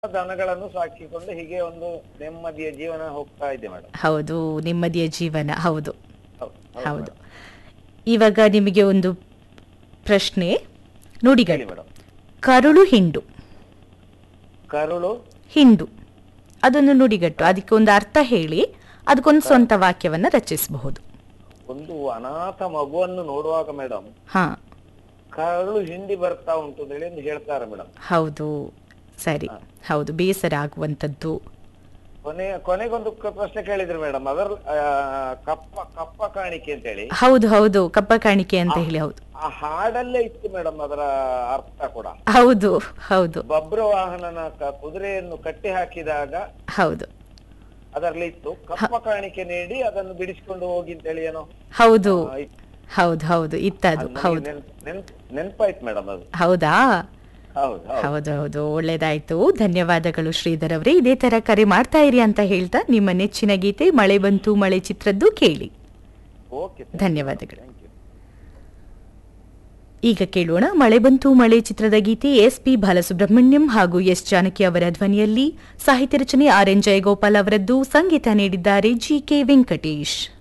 ದನಗಳನ್ನು ಸಾಕಿಕೊಂಡು ಹೀಗೆ ಒಂದು ನೆಮ್ಮದಿಯ ಜೀವನ ಹೋಗ್ತಾ ಇದೆ ಮೇಡಮ್ ಹೌದು ನೆಮ್ಮದಿಯ ಜೀವನ ಹೌದು ಹೌದು ಹೌದು ಇವಾಗ ನಿಮಗೆ ಒಂದು ಪ್ರಶ್ನೆ ನುಡಿಗಳು ಹೇಳಿ ಮೇಡಮ್ ಕರುಳು ಹಿಂಡು ಕರುಳು ಹಿಂಡು ಅದೊಂದು ನುಡಿಗಟ್ಟು ಅದಕ್ಕೆ ಒಂದು ಅರ್ಥ ಹೇಳಿ ಅದಕ್ಕೊಂದು ಸ್ವಂತ ವಾಕ್ಯವನ್ನ ರಚಿಸಬಹುದು ಒಂದು ಅನಾಥ ಮಗುವನ್ನು ನೋಡುವಾಗ ಮೇಡಮ್ ಹಾ ಕರುಳು ಹಿಂಡಿ ಬರ್ತಾ ಉಂಟು ಅಂತ ಹೇಳಿ ಒಂದು ಹೇಳ್ತಾರೆ ಮೇಡಮ್ ಹೌದು ಸರಿ ಹೌದು ಬೇಸರ ಆಗುವಂಥದ್ದು ಕೊನೆ ಕೊನೆಗೊಂದು ಕ- ಪ್ರಶ್ನೆ ಕೇಳಿದ್ರು ಮೇಡಮ್ ಅದರ ಆ, ಕಪ್ಪ ಕಪ್ಪ ಕಾಣಿಕೆ ಅಂತ ಹೇಳಿ ಹೌದು ಹೌದು ಕಪ್ಪ ಕಾಣಿಕೆ ಅಂತ ಹೇಳಿ ಹೌದು ಆ ಹಾಡಲ್ಲೇ ಇತ್ತು ಮೇಡಮ್ ಅದರ ಅರ್ಥ ಕೂಡ ಹೌದು ಹೌದು ಬಬ್ರ ವಾಹನನ ಕ- ಕುದುರೆಯನ್ನು ಕಟ್ಟಿ ಹಾಕಿದಾಗ ಹೌದು ಅದರಲ್ಲಿ ಇತ್ತು ಕಪ್ಪ ಕಾಣಿಕೆ ನೀಡಿ ಅದನ್ನು ಬಿಡಿಸಿಕೊಂಡು ಹೋಗಿ ಅಂತ ಹೇಳಿ ಏನೋ ಹೌದು ಆ, ಇತ್ತು. ಹೌದು ಹೌದು ಇತ್ತದು ಅದು ಹೌದು ನನಗೆ ನೆನ್ಪ್- ನೆನ್ಪ್- ನೆನ್ಪಾಯ್ತು ಮೇಡಮ್ ಅದು ಹೌದಾ ಹೌದು ಹೌದು ಹೌದು ಹೌದು ಒಳ್ಳೇದಾಯ್ತು ಧನ್ಯವಾದಗಳು ಶ್ರೀಧರ್ ಅವರೇ ಇದೇ ತರ ಕರೆ ಮಾಡ್ತಾ ಇರಿ ಅಂತ ಹೇಳ್ತಾ ನಿಮ್ಮ ನೆಚ್ಚಿನ ಗೀತೆ ಮಳೆ ಬಂತು ಮಳೆ ಚಿತ್ರದ್ದು ಕೇಳಿ ಓಕೆ ಧನ್ಯವಾದಗಳು ಥ್ಯಾಂಕ್ ಯು ಈಗ ಕೇಳೋಣ ಮಳೆ ಬಂತು ಮಳೆ ಚಿತ್ರದ ಗೀತೆ ಎಸ್ ಪಿ ಬಾಲಸುಬ್ರಹ್ಮಣ್ಯಂ ಹಾಗೂ ಎಸ್ ಜಾನಕಿ ಅವರ ಧ್ವನಿಯಲ್ಲಿ ಸಾಹಿತ್ಯ ರಚನೆ ಆರ್ ಎನ್ ಜಯಗೋಪಾಲ್ ಅವರದ್ದು ಸಂಗೀತ ನೀಡಿದ್ದಾರೆ ಜಿ ಕೆ ವೆಂಕಟೇಶ್